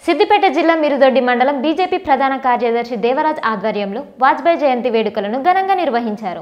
సిద్దిపేట జిల్లా మిరుదొడ్డి మండలం బీజేపీ ప్రధాన కార్యదర్శి దేవరాజ్ ఆధ్వర్యంలో వాజ్పేయి జయంతి వేడుకలను ఘనంగా నిర్వహించారు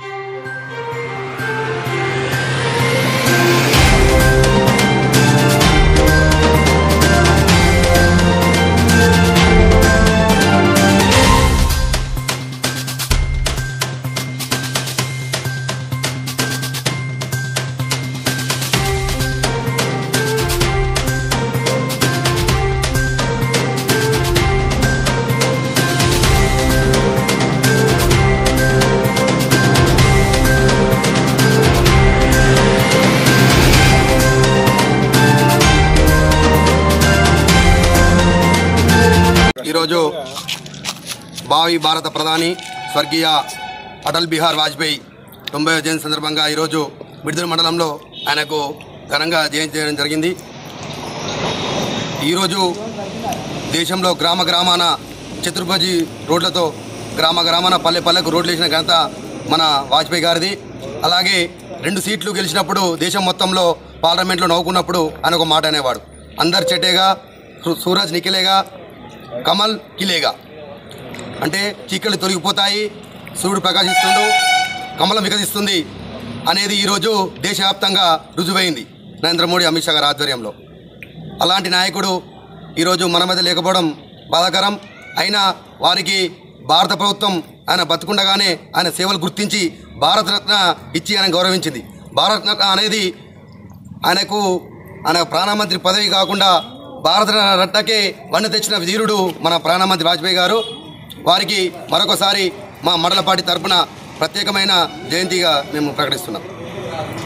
ఈరోజు భావి భారత ప్రధాని స్వర్గీయ అటల్ బిహార్ వాజ్పేయి తొంభై జయంతి సందర్భంగా ఈరోజు విడుదల మండలంలో ఆయనకు ఘనంగా జయంతి చేయడం జరిగింది ఈరోజు దేశంలో గ్రామ గ్రామాన చతుర్భుజి రోడ్లతో గ్రామ గ్రామాన పల్లె పల్లెకు రోడ్లు వేసిన ఘనత మన వాజ్పేయి గారిది అలాగే రెండు సీట్లు గెలిచినప్పుడు దేశం మొత్తంలో పార్లమెంట్లో నవ్వుకున్నప్పుడు ఆయన ఒక మాట అనేవాడు అందరు చెట్టేగా సు- సూరజ్ నిఖిలేగా కమల్ కిలేగా అంటే చీకళ్ళు తొలగిపోతాయి సూర్యుడు ప్రకాశిస్తుండు కమలం వికసిస్తుంది అనేది ఈరోజు దేశవ్యాప్తంగా రుజువైంది నరేంద్ర మోడీ అమిత్ షా గారి ఆధ్వర్యంలో అలాంటి నాయకుడు ఈరోజు మన మీద లేకపోవడం బాధాకరం అయినా వారికి భారత ప్రభుత్వం ఆయన బతుకుండగానే ఆయన సేవలు గుర్తించి భారతరత్న ఇచ్చి ఆయన గౌరవించింది భారతరత్న అనేది ఆయనకు ఆయన ప్రధానమంత్రి పదవి కాకుండా భారత రత్నకే వన్నె తెచ్చిన ధీరుడు మన ప్రధానమంత్రి వాజ్పేయి గారు వారికి మరొకసారి మా మండలపాటి తరపున ప్రత్యేకమైన జయంతిగా మేము ప్రకటిస్తున్నాం